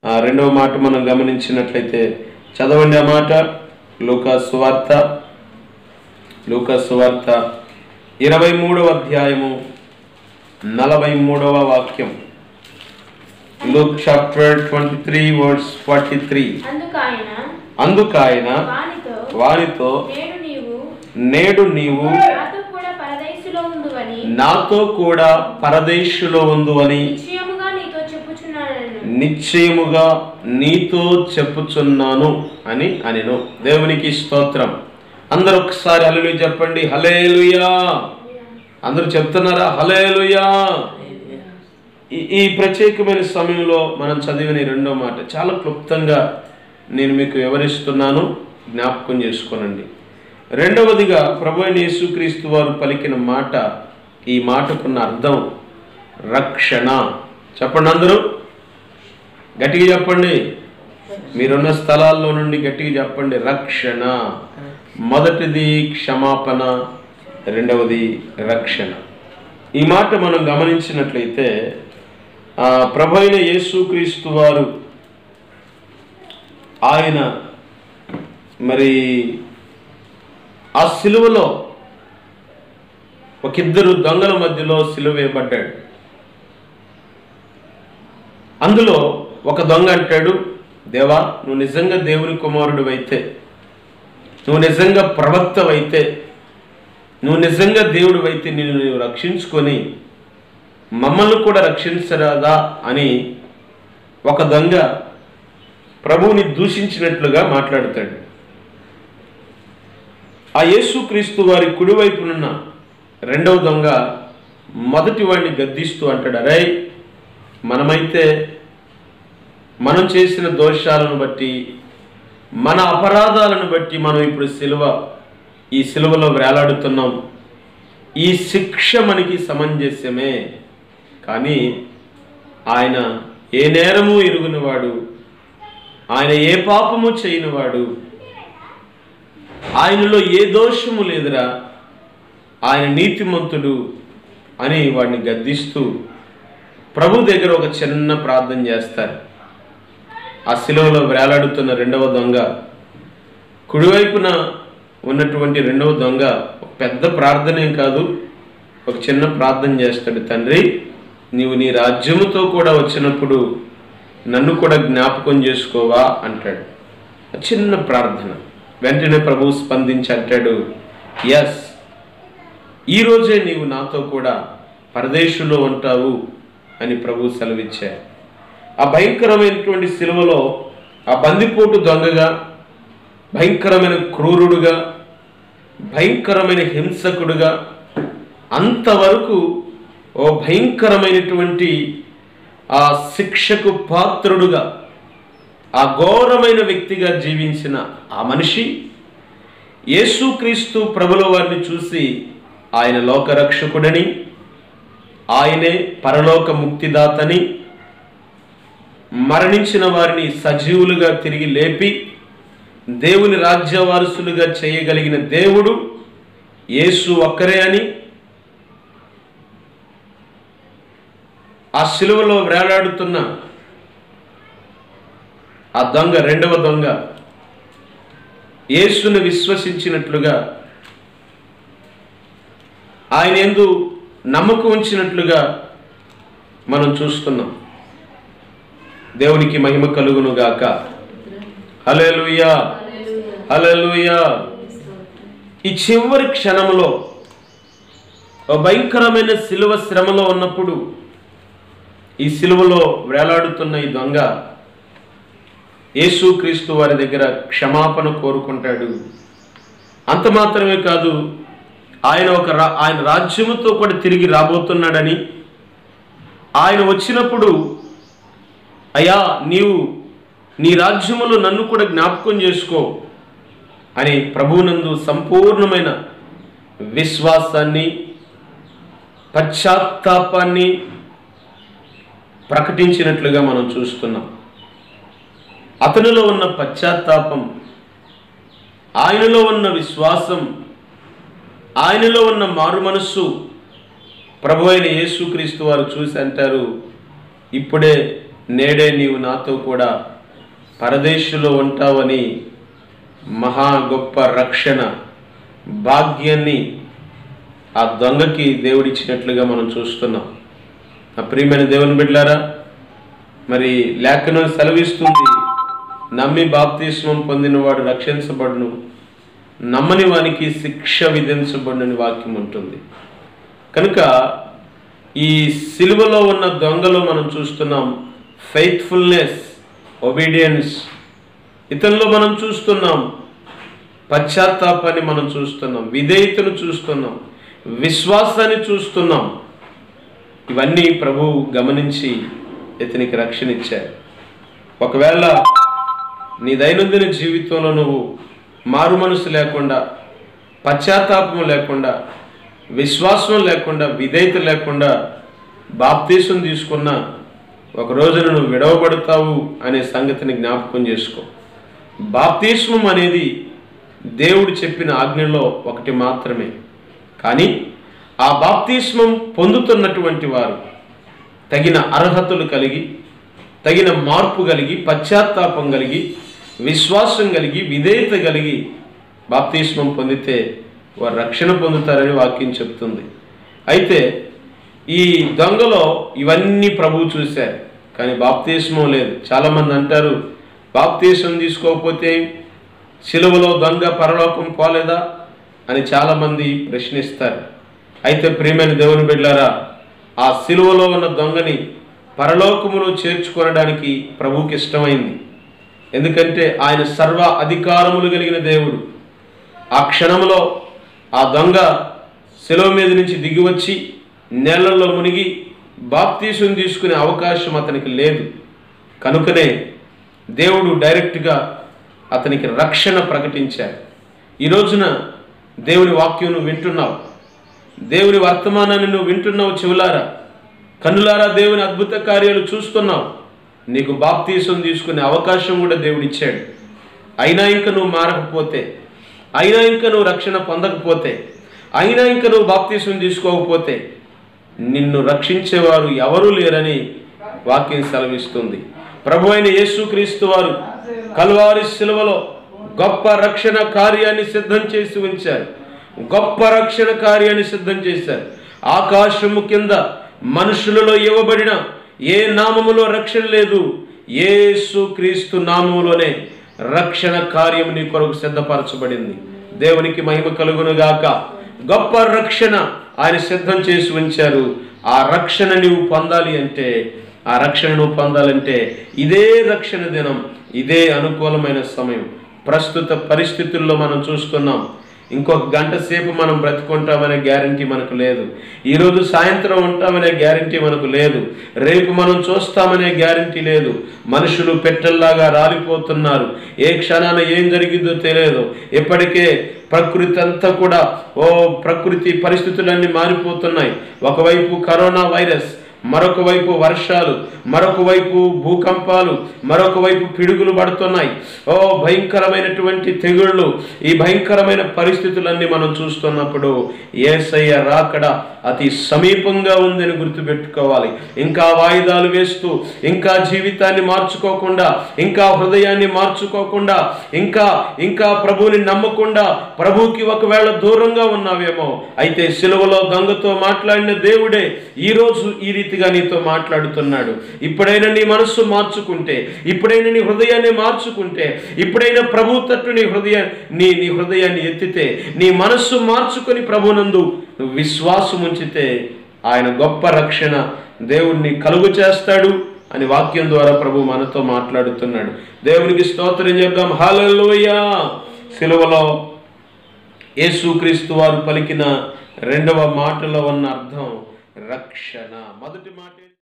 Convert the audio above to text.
ఆ రెండవ మాట మనం గమనించినట్లయితే చదవండి ఆ మాట లూకా సువార్త లూకా సువార్త ఇరవై మూడవ అధ్యాయము నలభై మూడవ వాక్యం Luke chapter twenty three words forty three అందుకు ఆయన అందుకు ఆయన వానితో వారితో నేడు నీవు నేడు నీవు నాతో కూడా పరదేశులో ఉందువని నాతో కూడా పరదేశులో ఉందు అని నిశ్చయముగా నీతో చెప్పుచున్నాను నిశ్చయముగా నీతో చెప్పుచున్నాను అని అనెను దేవునికి స్తోత్రం అందరూ ఒకసారి హల్లెలూయా చెప్పండి హలేలుయా అందరూ చెప్తున్నారా హలేలుయా ఈ- ఈ ప్రత్యేకమైన సమయంలో మనం చదివిన ఈ రెండో మాట చాలా క్లుప్తంగా నేను మీకు వివరిస్తున్నాను జ్ఞాపకం చేసుకోనండి రెండవదిగా ప్రభు అయిన యేసుక్రీస్తు వారు పలికిన మాట ఈ మాటకున్న అర్థం రక్షణ చెప్పండి అందరూ గట్టిగా చెప్పండి మీరున్న స్థలాల్లో నుండి గట్టిగా చెప్పండి రక్షణ మొదటిది క్షమాపణ రెండవది రక్షణ ఈ మాట మనం గమనించినట్లయితే ఆ, ప్రభు అయిన యేసుక్రీస్తు వారు ఆయన మరి ఆ సిలువలో ఒక ఇద్దరు దొంగల మధ్యలో సిలువ వేయబడ్డాడు అందులో ఒక దొంగ అంటాడు దేవా నువ్వు నిజంగా దేవుని కుమారుడు అయితే నువ్వు నిజంగా ప్రవక్తవైతే నువ్వు నిజంగా దేవుడు అయితే నిన్ను నీవు రక్షించుకొని మమ్మల్ని కూడా రక్షించరాదా అని ఒక దొంగ ప్రభువుని దూషించినట్లుగా మాట్లాడతాడు ఆ యేసుక్రీస్తు వారి కుడివైపునున్న రెండవ దొంగ మొదటి వాడిని గద్దిస్తూ అంటాడు అరే మనమైతే మనం చేసిన దోషాలను బట్టి మన అపరాధాలను బట్టి మనం ఇప్పుడు సిలువ ఈ సిలువలో వేలాడుతున్నాం ఈ శిక్ష మనకి సమంజసమే కానీ ఆయన ఏ నేరము ఎరుగునివాడు ఆయన ఏ పాపము చేయనివాడు ఆయనలో ఏ దోషము లేదురా ఆయన నీతిమంతుడు అని వాడిని గద్దిస్తూ ప్రభు దగ్గర ఒక చిన్న ప్రార్థన చేస్తారు ఆ శిలువలో వేలాడుతున్న రెండవ దొంగ కుడివైపున ఉన్నటువంటి రెండవ దొంగ ఒక పెద్ద ప్రార్థనేం కాదు ఒక చిన్న ప్రార్థన చేస్తాడు తండ్రి నీవు నీ రాజ్యముతో కూడా వచ్చినప్పుడు నన్ను కూడా జ్ఞాపకం చేసుకోవా అంటాడు ఒక చిన్న ప్రార్థన వెంటనే ప్రభువు స్పందించి అంటాడు ఎస్ ఈరోజే నీవు నాతో కూడా పరదేశంలో ఉంటావు అని ప్రభు సెలవిచ్చారు ఆ భయంకరమైనటువంటి సిలువలో ఆ బందిపోటు దొంగగా భయంకరమైన క్రూరుడుగా భయంకరమైన హింసకుడుగా అంతవరకు ఓ భయంకరమైనటువంటి ఆ శిక్షకు పాత్రుడుగా ఆ ఘోరమైన వ్యక్తిగా జీవించిన ఆ మనిషి యేసుక్రీస్తు ప్రభుల వారిని చూసి ఆయన లోకరక్షకుడని ఆయనే పరలోక ముక్తిదాతని మరణించిన వారిని సజీవులుగా తిరిగి లేపి దేవుని రాజ్య వారసులుగా చేయగలిగిన దేవుడు యేసు ఒక్కరే అని ఆ శిలువలో వేలాడుతున్న ఆ దొంగ రెండవ దొంగ యేసును విశ్వసించినట్లుగా ఆయన ఎందు నమ్మకం ఉంచినట్లుగా మనం చూస్తున్నాం దేవునికి మహిమ కలుగును గాక హల్లెలూయా హల్లెలూయా ఈ చివరి క్షణంలో ఓ భయంకరమైన శిలువ శ్రమలో ఉన్నప్పుడు ఈ సిలువలో వేలాడుతున్న ఈ దొంగ యేసుక్రీస్తు వారి దగ్గర క్షమాపణ కోరుకుంటాడు అంత మాత్రమే కాదు ఆయన ఒక రా- ఆయన రాజ్యముతో కూడా తిరిగి రాబోతున్నాడని ఆయన వచ్చినప్పుడు అయ్యా నీవు నీ రాజ్యములో నన్ను కూడా జ్ఞాపకం చేసుకో అని ప్రభువునందు సంపూర్ణమైన విశ్వాసాన్ని పశ్చాత్తాపాన్ని ప్రకటించినట్లుగా మనం చూస్తున్నాం అతనిలో ఉన్న పశ్చాత్తాపం ఆయనలో ఉన్న విశ్వాసం ఆయనలో ఉన్న మారు మనస్సు ప్రభు అయిన యేసుక్రీస్తు వారు చూసి అంటారు ఇప్పుడే నేడే నీవు నాతో కూడా పరదేశంలో ఉంటావని మహా గొప్ప రక్షణ భాగ్యాన్ని ఆ దొంగకి దేవుడిచ్చినట్లుగా మనం చూస్తున్నాం ఆ ప్రియమైన దేవుని బిడ్డారా మరి లేఖనం సెలవిస్తుంది నమ్మి బాప్తిస్మం పొందినవాడు రక్షించబడును నమ్మని వానికి శిక్ష విధించబడునని వాక్యం ఉంటుంది కనుక ఈ సిలువలో ఉన్న దొంగలో మనం చూస్తున్నాం ఫెయిత్ఫుల్నెస్ ఒబీడియన్స్ ఇతనిలో మనం చూస్తున్నాం పశ్చాత్తాపాన్ని మనం చూస్తున్నాం విధేయతను చూస్తున్నాం విశ్వాసాన్ని చూస్తున్నాం ఇవన్నీ ప్రభు గమనించి ఇతనికి రక్షణ ఇచ్చారు ఒకవేళ నీ దైనందిన జీవితంలో నువ్వు మారు మనసు లేకుండా పశ్చాత్తాపం లేకుండా విశ్వాసం లేకుండా విధేయత లేకుండా బాప్తీసం తీసుకున్న ఒక రోజున నువ్వు విడవబడతావు అనే సంగతిని జ్ఞాపకం చేసుకో బాప్తిస్మం అనేది దేవుడు చెప్పిన ఆజ్ఞలో ఒకటి మాత్రమే కానీ ఆ బాప్తిస్మం పొందుతున్నటువంటి వారు తగిన అర్హతలు కలిగి తగిన మార్పు కలిగి పశ్చాత్తాపం కలిగి విశ్వాసం కలిగి విధేయత కలిగి బాప్తిస్మం పొందితే వారు రక్షణ పొందుతారని వాక్యం చెప్తుంది అయితే ఈ దొంగలో ఇవన్నీ ప్రభువు చూశారు కానీ బాప్తిస్మం లేదు చాలామంది అంటారు బాప్తీసం తీసుకోకపోతే సిలువలో దొంగ పరలోకం పోలేదా అని చాలామంది ప్రశ్నిస్తారు అయితే ప్రియమైన దేవుని బిడ్డారా ఆ సిలువలో ఉన్న దొంగని పరలోకములో చేర్చుకొనడానికి ప్రభువుకి ఇష్టమైంది ఎందుకంటే ఆయన సర్వ అధికారములు కలిగిన దేవుడు ఆ క్షణంలో ఆ దొంగ శిలువ మీద నుంచి దిగి వచ్చి నేలల్లో మునిగి బాప్తీసం తీసుకునే అవకాశం అతనికి లేదు కనుకనే దేవుడు డైరెక్ట్గా అతనికి రక్షణ ప్రకటించారు ఈ రోజున దేవుని వాక్యం నువ్వు వింటున్నావు దేవుని వర్తమానాన్ని నువ్వు వింటున్నావు చెవులారా కన్నులారా దేవుని అద్భుత కార్యాలు చూస్తున్నావు నీకు బాప్తీసం తీసుకునే అవకాశం కూడా దేవుడు ఇచ్చాడు అయినా ఇంకా నువ్వు మారకపోతే అయినా ఇంకా నువ్వు రక్షణ పొందకపోతే అయినా ఇంకా నువ్వు బాప్తీసం తీసుకోకపోతే నిన్ను రక్షించేవారు ఎవరూ లేరని వాక్యం సెలవిస్తుంది ప్రభు అయిన యేసుక్రీస్తు వారు కల్వారి శిలువలో గొప్ప రక్షణ కార్యాన్ని సిద్ధం చేసి ఉంచారు గొప్ప రక్షణ కార్యాన్ని సిద్ధం చేశారు ఆకాశము కింద మనుషులలో ఇవ్వబడిన ఏ నామములో రక్షణ లేదు యేసు క్రీస్తు నామములోనే రక్షణ కార్యం నీ కొరకు సిద్ధపరచబడింది దేవునికి మహిమ కలుగునుగాక గొప్ప రక్షణ ఆయన సిద్ధం చేసి ఉంచారు ఆ రక్షణ నీవు పొందాలి అంటే ఆ రక్షణ నువ్వు పొందాలంటే ఇదే రక్షణ దినం ఇదే అనుకూలమైన సమయం ప్రస్తుత పరిస్థితుల్లో మనం చూస్తున్నాం ఇంకొక గంట సేపు మనం బ్రతుకుంటామనే గ్యారంటీ మనకు లేదు ఈరోజు సాయంత్రం ఉంటామనే గ్యారంటీ మనకు లేదు రేపు మనం చూస్తామనే గ్యారంటీ లేదు మనుషులు పెట్టల్లాగా రాలిపోతున్నారు ఏ క్షణాన ఏం జరిగిందో తెలియదు ఇప్పటికే ప్రకృతి అంతా కూడా ఓ ప్రకృతి పరిస్థితులన్నీ మారిపోతున్నాయి ఒకవైపు కరోనా వైరస్ మరొక వైపు వర్షాలు మరొక వైపు భూకంపాలు మరొక వైపు పిడుగులు పడుతున్నాయి ఓ భయంకరమైనటువంటి తెగుళ్ళు ఈ భయంకరమైన పరిస్థితులన్నీ మనం చూస్తున్నప్పుడు ఏసయ్య రాకడ అతి సమీపంగా ఉందని గుర్తుపెట్టుకోవాలి ఇంకా వాయిదాలు వేస్తూ ఇంకా జీవితాన్ని మార్చుకోకుండా ఇంకా హృదయాన్ని మార్చుకోకుండా ఇంకా ఇంకా ప్రభువుని నమ్మకుండా ప్రభువుకి ఒకవేళ దూరంగా ఉన్నావేమో అయితే సిలువలో దొంగతో మాట్లాడిన దేవుడే ఈరోజు ఈ రీతిగా నీతో మాట్లాడుతున్నాడు ఇప్పుడైనా నీ మనస్సు మార్చుకుంటే ఇప్పుడైనా నీ హృదయాన్ని మార్చుకుంటే ఇప్పుడైనా ప్రభు తట్టు నీ హృదయ నీ నీ హృదయాన్ని ఎత్తితే నీ మనస్సు మార్చుకొని ప్రభునందు నువ్వు విశ్వాసం ఉంచితే ఆయన గొప్ప రక్షణ దేవుణ్ణి కలుగు చేస్తాడు అని వాక్యం ద్వారా ప్రభు మనతో మాట్లాడుతున్నాడు దేవునికి స్తోత్రం చెప్దాం హాలలోయ సిలువలో యేసుక్రీస్తు వారు పలికిన రెండవ మాటలో ఉన్న అర్థం రక్షణ మొదటి మాట